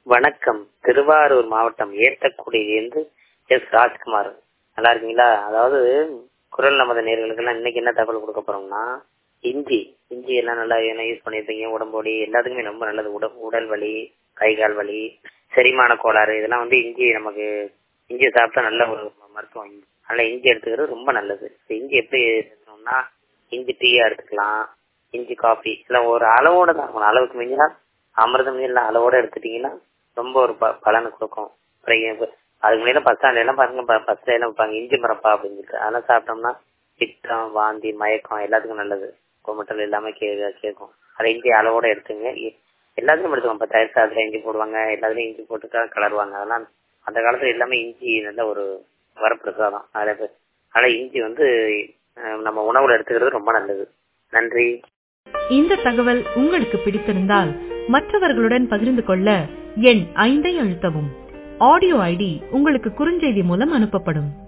வணக்கம் திருவாரூர் மாவட்டம் ஏத்தக்குடியிலிருந்து எஸ் ராஜ்குமார் நல்லா இருக்கீங்களா அதாவது குரல் நமது நேர்களுக்கெல்லாம் இன்னைக்கு என்ன தகவல் கொடுக்க போறோம்னா இஞ்சி இஞ்சி எல்லாம் நல்லா என்ன யூஸ் பண்ணியிருப்பீங்க உடம்போடி எல்லாத்துக்குமே ரொம்ப நல்லது உடல் உடல் வலி கை கால் வலி செரிமான கோளாறு இதெல்லாம் வந்து இஞ்சி நமக்கு இஞ்சி சாப்பிட்டா நல்ல ஒரு மருத்துவம் அதனால இஞ்சி எடுத்துக்கிறது ரொம்ப நல்லது இஞ்சி எப்படி எடுக்கணும்னா இஞ்சி டீயா எடுத்துக்கலாம் இஞ்சி காஃபி எல்லாம் ஒரு அளவோட தான் இருக்கணும் அளவுக்கு மிஞ்சினா அமிர்தம் எல்லாம் அளவோட எடுத்துட்டீங்கன்னா ரொம்ப ஒரு ப- பலனை கொடுக்கும் அப்புறம் ஏ- அதுக்கு முன்னாடி பஸ் ஸ்டாண்ட்ல எல்லாம் பாருங்க பஸ் ஸ்டாண்ட்ல வைப்பாங்க இஞ்சி மரப்பா அப்படின்னு சொல்லிட்டு அதெல்லாம் சாப்பிட்டோம்னா பித்தம் வாந்தி மயக்கம் எல்லாத்துக்கும் நல்லது கொமட்டல் எல்லாமே கே கேட்கும் அதை இஞ்சி அளவோட எடுத்துங்க எ- எல்லாத்துக்கும் எடுத்துக்கோங்க இப்போ தயிர் சாதத்துல இஞ்சி போடுவாங்க எல்லாத்துலயும் இஞ்சி போட்டு கலருவாங்க அதெல்லாம் அந்த காலத்துல எல்லாமே இஞ்சி நல்ல ஒரு வரப்பிரசாதம் அதில் இப்ப- அதனால இஞ்சி வந்து அஹ், நம்ம உணவுல எடுத்துக்கிறது ரொம்ப நல்லது நன்றி இந்த தகவல் உங்களுக்கு பிடித்திருந்தால் மற்றவர்களுடன் பகிர்ந்து கொள்ள எண் ஐந்தை அழுத்தவும் ஆடியோ ஐடி உங்களுக்கு குறுஞ்செய்தி மூலம் அனுப்பப்படும்